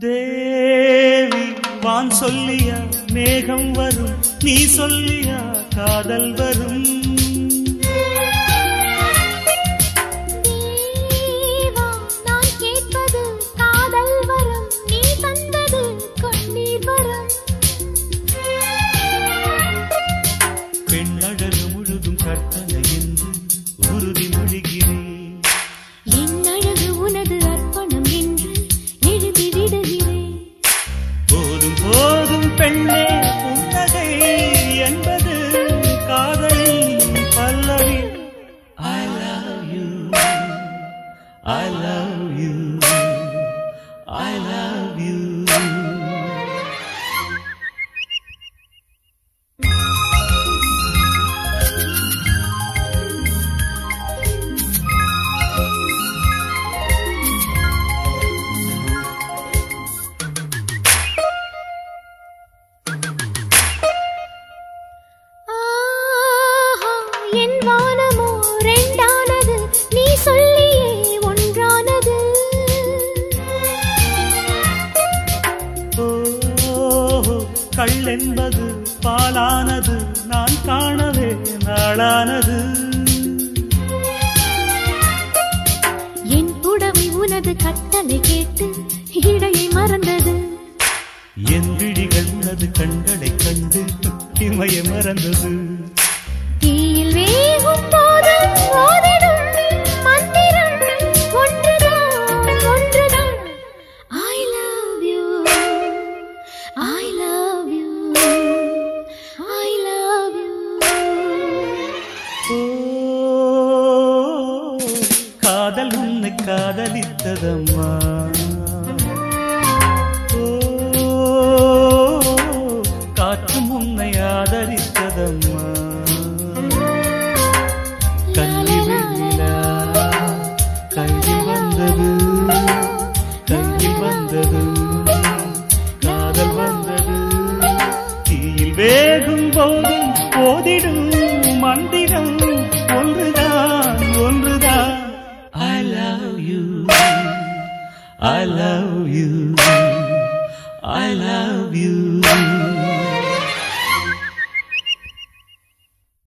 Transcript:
தேவி வான் சொல்லியா மேகம் வரும் நீ சொல்லியா காதல் வரும் தேவா நான் கேட்பது காதல் வரம் நீ தந்தது கண்ணீர் வரம் பெண்ணழகு முழுதும் கற்பனை என்று உறுதி மொழிகிறேன் என் அழகு உனது அர்ப்பணம் என்று எழுதி விடுகிறேன் போதும் போதும் பெண்ணே புன்னகை என்பது காதலின் பல்லவி I love you I love you I love you ஆஹா என் வானமோ ரெண்டானது நீ சொல்லியே ஒன்றானது ஓ கள் என்பது பாலானது நான் காணவே நாளானது என் புடவை உனது கட்டளை கேட்டு இடையை மறந்தது என் விழிகள் உனது கண்களைக் கண்டு இமய மறந்தது தீயில் வேகும் போது ஓதிடும் மந்திரம் ஒன்றுதான் ஒன்றுதான் I love you I love you I love you ஓ காதல் உன்னை காதலித்ததம்மா ஓ காற்றும் உன்னை ஆதரித்ததம்மா கண்ணி வெண்ணிலா கையில் வந்தது கையில் வந்தது காதல் வந்தது தீயில் வேகும் போதும் ஓதிடும் மந்திரம் ஒன்றுதான் ஒன்றுதான் I love you I love you I love you